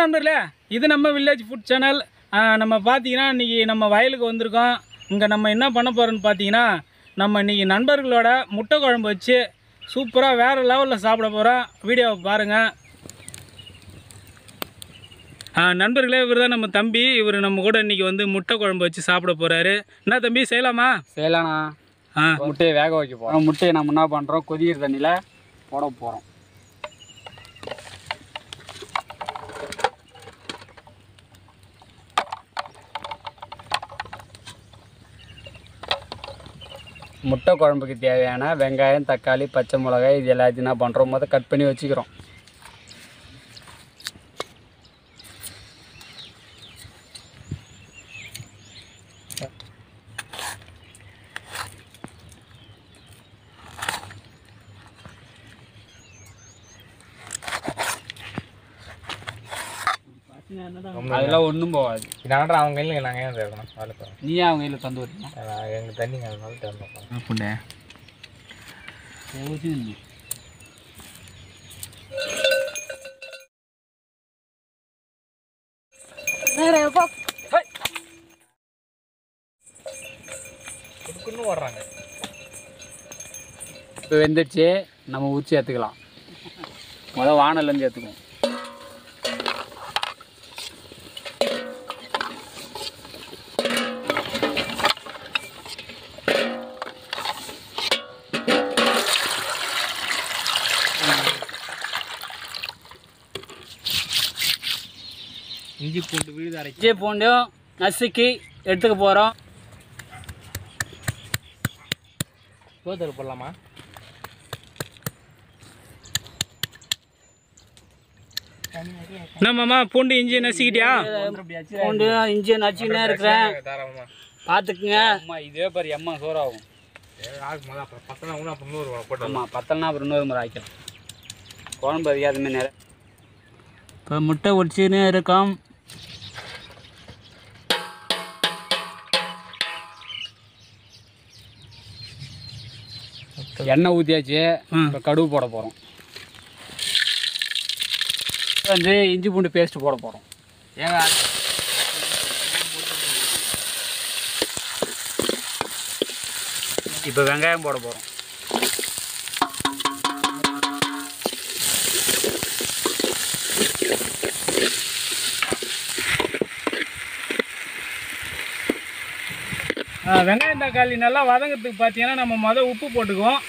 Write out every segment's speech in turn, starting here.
நண்பர்களே இது நம்ம வில்லேஜ் ஃபுட் சேனல் நம்ம பார்த்தீங்கன்னா இன்றைக்கி நம்ம வயலுக்கு வந்திருக்கோம் இங்கே நம்ம என்ன பண்ண போகிறோம்னு பார்த்தீங்கன்னா நம்ம இன்றைக்கி நண்பர்களோட முட்டை குழம்பு வச்சு சூப்பராக வேறு லெவலில் சாப்பிட போகிறோம் வீடியோவை பாருங்கள் நண்பர்களே இவர் தான் நம்ம தம்பி இவர் நம்ம கூட இன்றைக்கி வந்து முட்டை குழம்பு வச்சு சாப்பிட போகிறாரு என்ன தம்பி செய்யலாமா செய்யலாண்ணா ஆ முட்டையை வேக வைக்க போகிறோம் முட்டையை நம்ம என்ன பண்ணுறோம் கொதிக்கிற தண்ணியில் போட போகிறோம் முட்டை குழம்புக்கு தேவையான வெங்காயம் தக்காளி பச்சை மிளகாய் இது எல்லாத்தையும் என்ன பண்ணுறோம் மொதல் கட் பண்ணி வச்சுக்கிறோம் அதெல்லாம் ஒன்றும் போகாது நான் அவங்க கையில் நாங்கள் ஏன் இருக்கணும் வேலை போகிறோம் நீ அவங்க கையில் தந்து வரீங்க எங்கள் தண்ணிங்க அதனால திறந்தோம் புண்டே இதுக்குன்னு ஓடுறாங்க இப்போ வெந்துடுச்சு நம்ம ஊற்றி ஏற்றுக்கலாம் முதல் வானல்லேருந்து ஏற்றுக்குவோம் இஞ்சி பூண்டு விழுது அரைச்சி இஞ்சி பூண்டும் நசுக்கி எடுத்துக்க போகிறோம் சோதரை போடலாமா என்னம்மாம்மா பூண்டு இஞ்சி நசிக்கிட்டியா பூண்டு இஞ்சி நச்சுக்கினே இருக்கிறேன் தாராளமா பார்த்துக்குங்க அம்மா இதே பாரு எம்மா சோறாகும் ஆகும் முதல்ல அப்புறம் பத்தனா கூட அப்புறம் நூறு போட்டு ஆமாம் பத்தலனா அப்புறம் இன்னொரு முறை ஆக்கலாம் குழம்பு அதிகம் அதுமாரி நிறைய இப்போ முட்டை ஒடிச்சுன்னு இருக்கோம் எண்ணெய் ஊற்றியாச்சு ம். இப்போ கடுகு போட போகிறோம் வந்து இஞ்சி பூண்டு பேஸ்ட் போட போகிறோம் ஏங்க இப்போ வெங்காயம் போட போகிறோம் ஆ, வெங்காயம் தக்காளி நல்லா வதங்கிறதுக்கு பார்த்தீங்கன்னா நம்ம மொதல் உப்பு போட்டுக்குவோம்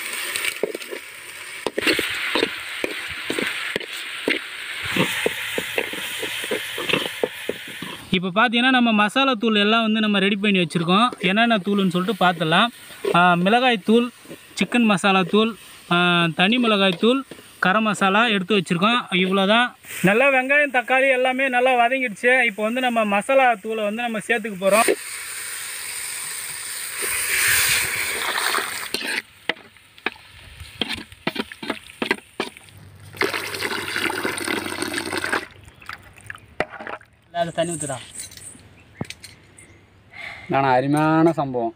இப்போ பார்த்தீங்கன்னா நம்ம மசாலா தூள் எல்லாம் வந்து நம்ம ரெடி பண்ணி வச்சுருக்கோம் என்னென்ன தூள்னு சொல்லிட்டு பார்த்துடலாம் ஆ, மிளகாய் தூள் சிக்கன் மசாலா தூள் ஆ, தனி மிளகாய் தூள் கரம் மசாலா எடுத்து வச்சுருக்கோம் இவ்வளோ தான் நல்லா வெங்காயம் தக்காளி எல்லாமே நல்லா வதங்கிடுச்சு இப்போ வந்து நம்ம மசாலா தூளை வந்து நம்ம சேர்த்துக்க போகிறோம் அதில் தண்ணி ஊற்றுடா நான் அருமையான சம்பவம்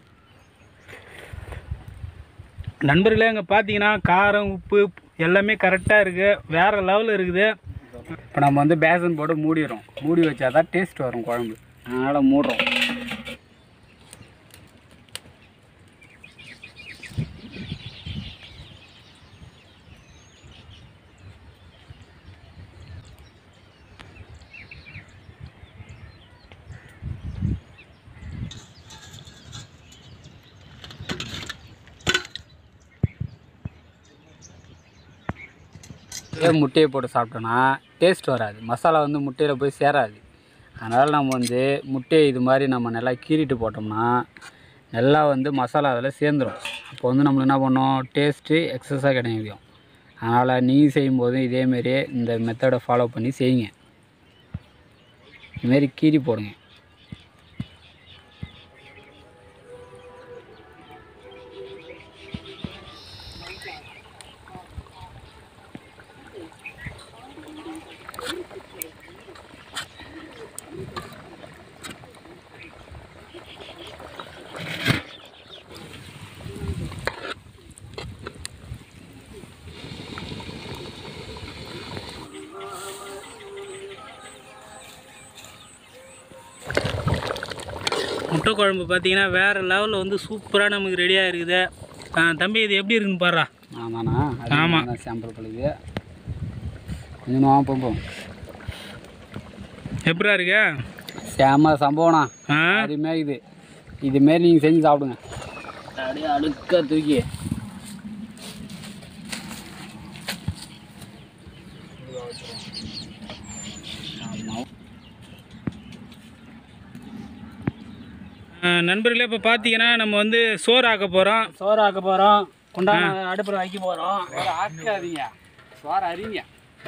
நண்பர்களே அங்கே பார்த்தீங்கன்னா காரம் உப்பு எல்லாமே கரெக்டாக இருக்குது வேறு லெவலில் இருக்குது இப்போ நம்ம வந்து பேசன் போட்டு மூடிடுறோம் மூடி வச்சா தான் டேஸ்ட் வரும் குழம்பு அதனால் மூடுறோம் இதே முட்டையை போட்டு சாப்பிட்டோன்னா டேஸ்ட் வராது மசாலா வந்து முட்டையில் போய் சேராது அதனால் நம்ம வந்து முட்டையை இது மாதிரி நம்ம நல்லா கீறிட்டு போட்டோம்னா நல்லா வந்து மசாலா அதில் சேர்ந்துடும் அப்போ வந்து நம்மளுக்கு என்ன பண்ணோம் டேஸ்ட்டு எக்ஸஸாக கிடைக்கும் அதனால் நீங்கள் செய்யும்போது இதேமாரியே இந்த மெத்தடை ஃபாலோ பண்ணி செய்யுங்க இதுமாரி கீறி போடுங்க முட்டை குழம்பு பார்த்தீங்கன்னா வேறு லெவலில் வந்து சூப்பராக நமக்கு ரெடியாக இருக்குது ஆ, தம்பி இது எப்படி இருக்குன்னு பாடுறா ஆமாண்ணா ஆமா. சாம்பிள் பழுது கொஞ்சம் நோம் போகும் எப்படா இருக்கு செம சம்பவம்ண்ணா ஆ அருமையாக இது இதுமாரி நீங்கள் செஞ்சு சாப்பிடுங்க அப்படியே அழுக்க தூக்கி ஆ, நண்பர்களே இப்போ பார்த்தீங்கன்னா நம்ம வந்து சோறு ஆக்க போகிறோம் சோறு ஆக்க போகிறோம் குண்டான அடுப்பில் வைக்க போகிறோம் சோறு ஆக்காதீங்க சோறு அறிங்க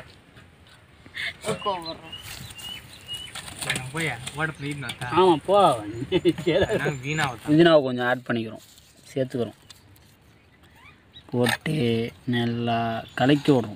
போய் ஓடத்துல ஈடுனா ஆமாம் போ வீணாக இன்ஜினாவை கொஞ்சம் ஆட் பண்ணிக்கிறோம் சேர்த்துக்கிறோம் போட்டு நல்லா கலக்கி விடுறோம்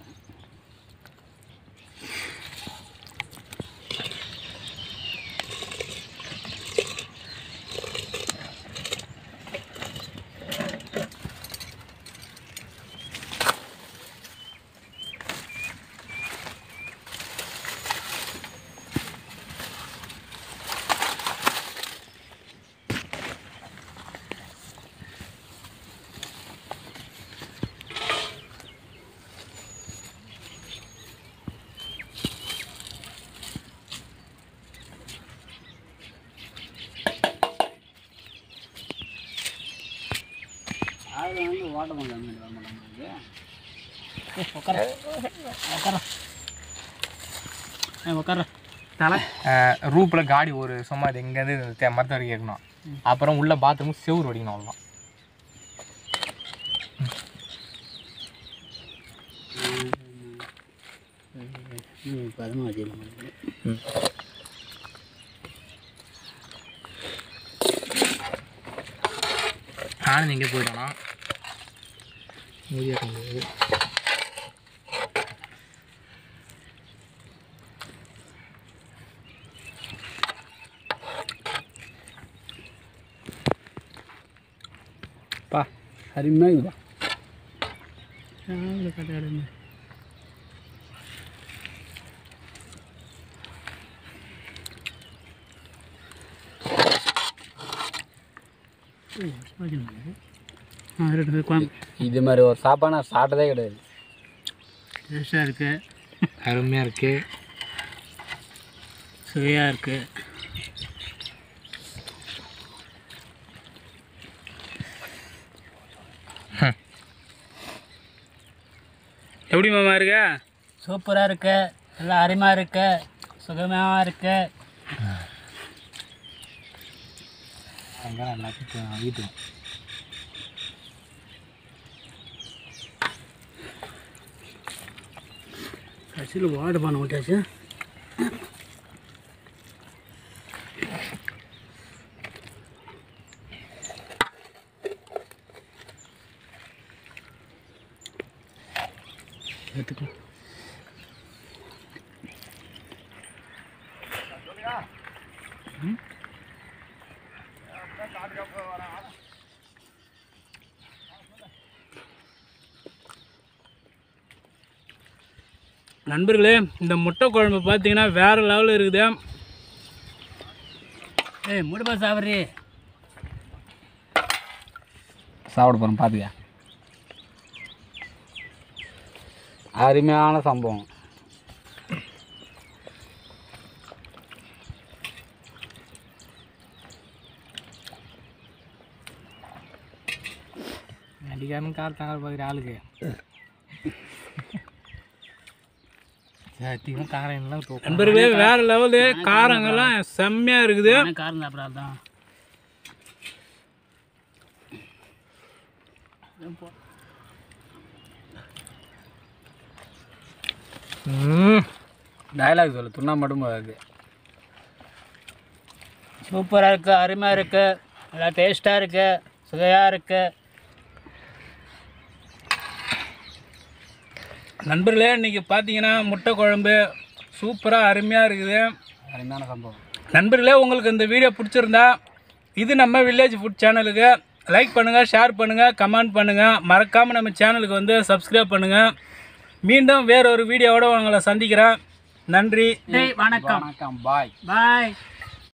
அது வந்து ஓட்ட முடியல உட்கார உட்கார உட்கார தலை ரூப்பில் காடி ஒரு சும்மா இது இங்கேருந்து தே- மரத்து வரைக்கும் இருக்கணும் அப்புறம் உள்ள பாத்ரூம் செவுரு வடிக்கணும் அவ்வளோதான் பதினொன்று வச்சுக்கலாம் ஆனந்த் எங்கே போயிட்டானா முடியாது முடியாது பா அருமையாக இருக்குதா இது மாதிரி ஒரு சாப்பாடு நான் சாப்பிட்டதே கிடையாது ஃப்ரெஷ்ஷாக இருக்குது அருமையாக இருக்கு சுவையாக இருக்குது எப்படி மாமா இருக்க சூப்பராக இருக்கு நல்லா அருமையாக இருக்கு சுகமாக இருக்கு அங்கே எல்லாத்தையும் வீட்டுக்கு கடைசியில் வாடு பண்ண விட்டாச்சு எடுத்துக்கலாம் நண்பர்களே இந்த முட்டை குழம்பு பார்த்தீங்கன்னா வேறு லெவலில் இருக்குது ஏய் முடிப்பா சாப்பிட்றி சாப்பிட போகிறோம் பார்த்துக்க அருமையான சம்பவம் அடிக்காரன் கார் தாங்க பார்க்குற ஆளுக்கு சத்தியமாக காரையெல்லாம் தூக்கம் நண்பர்களே வேறு லெவலு காரங்கெல்லாம் செம்மையாக இருக்குது காரம் சாப்பிட்றா தான் ம் டயலாக் சொல்லு துண்ணா மட்டும் போகாது சூப்பராக இருக்கு அருமையாக இருக்கு நல்லா டேஸ்ட்டாக இருக்கு சுவையாக இருக்கு நண்பர்களே இன்றைக்கி பார்த்தீங்கன்னா முட்டை குழம்பு சூப்பராக அருமையாக இருக்குது அருமையான சம்பவம் நண்பர்களே உங்களுக்கு இந்த வீடியோ பிடிச்சிருந்தா இது நம்ம வில்லேஜ் ஃபுட் சேனலுக்கு லைக் பண்ணுங்கள் ஷேர் பண்ணுங்கள் கமெண்ட் பண்ணுங்கள் மறக்காமல் நம்ம சேனலுக்கு வந்து சப்ஸ்கிரைப் பண்ணுங்கள் மீண்டும் வேற ஒரு வீடியோவோட உங்களை சந்திக்கிறேன் நன்றி டேய் வணக்கம் வணக்கம் பாய் பாய்